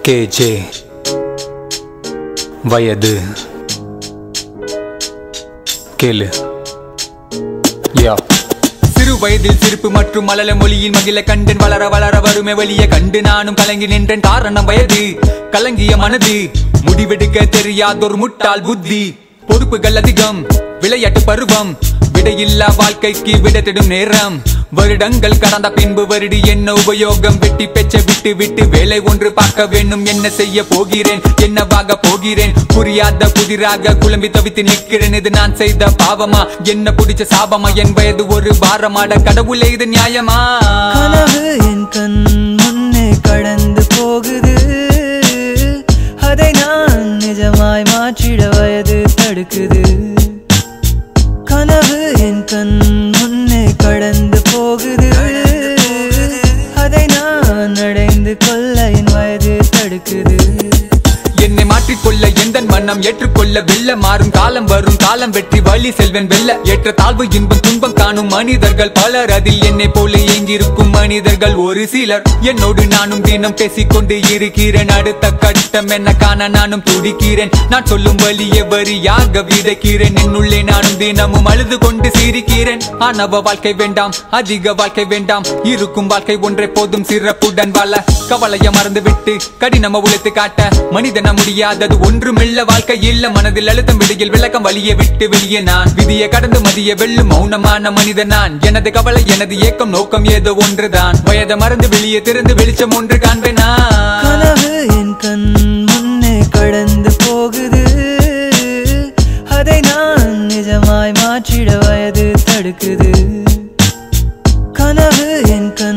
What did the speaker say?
K J வயது கேளு யா சிறு வயதில் சிரிப்பு மற்றும் மலல மொழியில் மகிழ கண்டேன் வளர வளர வறுமை வழிய கண்டு நானும் கலங்கி நின்றேன் காரணம் வயது கலங்கிய மனது முடிவெடுக்க தெரியாதொரு முட்டாள் புத்தி பொறுப்புகள் அதிகம் விளையாட்டு பருவம் விடையில்லா வாழ்க்கைக்கு விட தேடும் நேரம் வருடங்கள் கடந்த பின்பு வருடி என்ன உபயோகம் வெட்டி பெச்ச விட்டு விட்டு வேலை ஒன்று பார்க்க வேண்டும் என்ன செய்ய போகிறேன் என்னவாக போகிறேன் புரியாத புதிராக குழம்பி தவித்து நிற்கிறேன் இது நான் செய்த பாவமா என்ன பிடிச்ச சாபமா என் வயது ஒரு பாரமாட கடவுளே இது நியாயமா கனவு என் கண் முன்னே கடந்து போகுது அதை நான் நிஜமாய் மாற்றிட வயது தடுக்குது கனவு என் கண் முன்னே கடந்து போகுது அதை நான் அடைந்து கொள்ள என் வயது தடுக்குது என்னை மாற்றிக்கொள்ள எந்த மனம் ஏற்றுக்கொள்ள வெல்ல மாறும் காலம் வரும் காலம் வெற்றி வழி செல்வன் வெல்ல ஏற்ற தாழ்வு இன்பம் துன்பம் காணும் மனிதர்கள் பலர் அதில் என்னை போல ஏங்கியிருக்கும் மனிதர்கள் ஒரு சிலர் என்னோடு நானும் தினம் பேசிக்கொண்டு இருக்கிறேன் அடுத்த கட்டம் என்ன காண நானும் துடிக்கிறேன் நான் சொல்லும் வழியை வரியாக விதைக்கிறேன் என்னுள்ளே நானும் தினமும் அழுது கொண்டு சிரிக்கிறேன் ஆணவ வாழ்க்கை வேண்டாம் அதிக வாழ்க்கை வேண்டாம் இருக்கும் வாழ்க்கை ஒன்றை போதும் சிறப்புடன் வாழ கவலைய மறந்து விட்டு கடினமா உழைத்து காட்ட மனிதன முடியாதது ஒன்றுமில்ல வாழ்க்கை இல்ல மனதில் அழுத்தம் விடையில் விளக்கம் வழியை விட்டு வெளியே நான் விதியை கடந்து மதிய வெல்லும் மௌனமான மனிதன் நான் எனது கவலை எனது ஏக்கம் நோக்கம் ஏதோ ஒன்றுதான் வயதை மறந்து வெளியே திறந்து வெளிச்சம் ஒன்று காண்பேன் நான் கனவு என் கண் முன்னே கடந்து போகுது அதை நான் நிஜமாய் மாற்றிட வயது தடுக்குது கனவு என் கண்